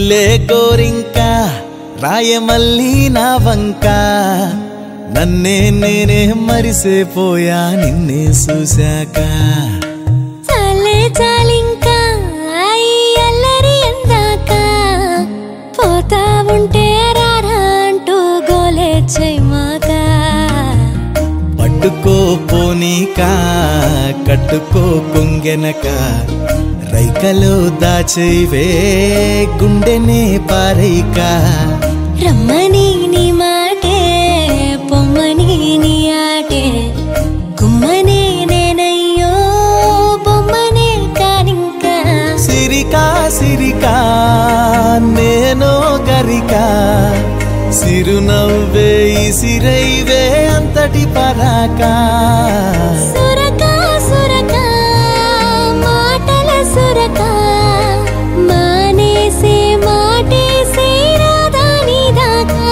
ఎల్లే గోరింక రాయమల్లి నా వంక నన్నే నేనే మరిసేపోయా నిన్నే చూశాక చాలే చాలింకా ఈ అల్లరి ఎందాక పోతా ఉంటే రారా అంటూ గోలే చేయమాక పట్టుకో పోనీక కట్టుకో కొంగెనక రైకలో దాచైవే గుండెనే పారైక రమ్మని నీ మాటే పొమ్మని నీ ఆటే గుమ్మనే నేనయ్యో బొమ్మనే కానింకా సిరికా సిరికా నేనో గరిక సిరునవ్వే సిరైవే అంతటి పరాకా సురకా సురకా మాటల సురకా మానేసే మాటేసే రాధాని దాకా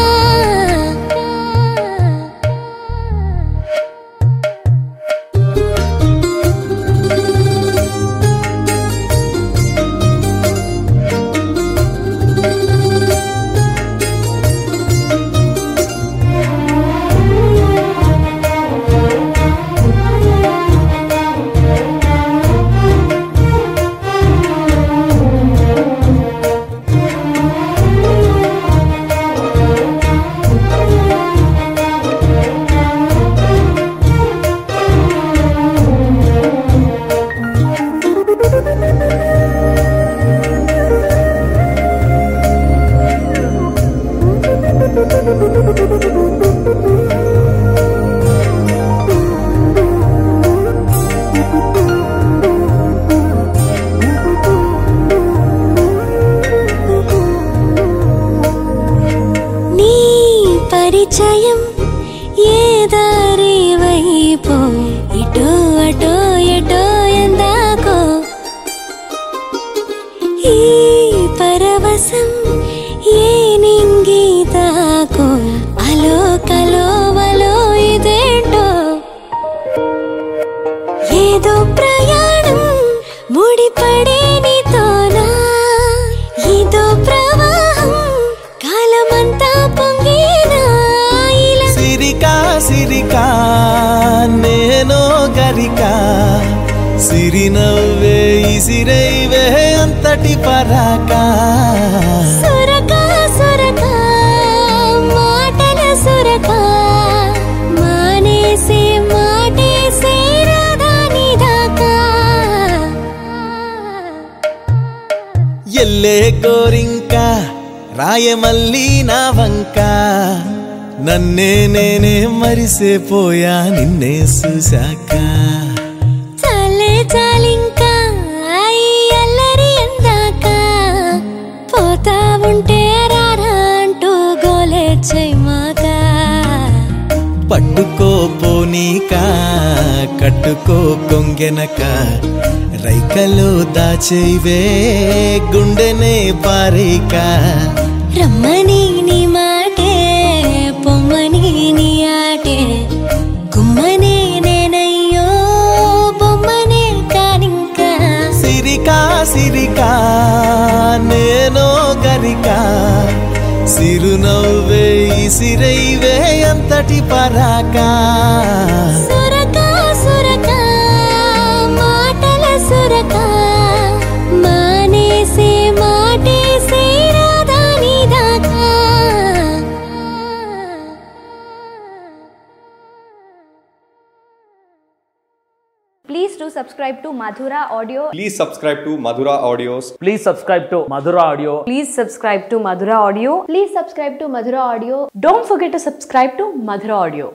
నీ పరిచయం ఏ దారి వైపు ఇటో అటో ఎటో ఎందాకో ఈ పరవశం ఏ నింగి దాకో అలో కలో వలో ఇదేంటో ఏదో ప్రయాణం ముడిపడే నీతోనా ఇదో ప్రవాహం కాలమంతా పొంగేనా ఇలా సిరికా సిరికా నేనో గరిక సిరినవ్వే సిరైవే అంతటి పరాకా సురకా సురకా మాటల సురకా మానేసే మాటేసే రాధాని దాకా ఎల్లే గోరింక రాయమల్లి నా వంక నన్నే నేనే మరిసేపోయా నిన్నే చూశాక చాలే చాలింకా ఈ అల్లరి ఎందాక పోతా ఉంటే రారా అంటూ గోలే చేయమాక పట్టుకో పోనీక కట్టుకో కొంగెనక రైకలో దాచైవే గుండెనే పారైక రమ్మని నీ మాటే పొమ్మని నీ ఆటే గుమ్మనే నేనయ్యో బొమ్మనే కానింకా సిరికా సిరికా నేనో గరిక సిరునవ్వే సిరైవే అంతటి పరాకా సురకా సురకా మాటల సురకా మానేసే మాటేసే రాధాని దాకా Please do subscribe to Madhura Audio. Please subscribe to Madhura Audios. Please subscribe to Madhura Audio. Please subscribe to Madhura Audio. Please subscribe to Madhura Audio. Don't forget to subscribe to Madhura Audio.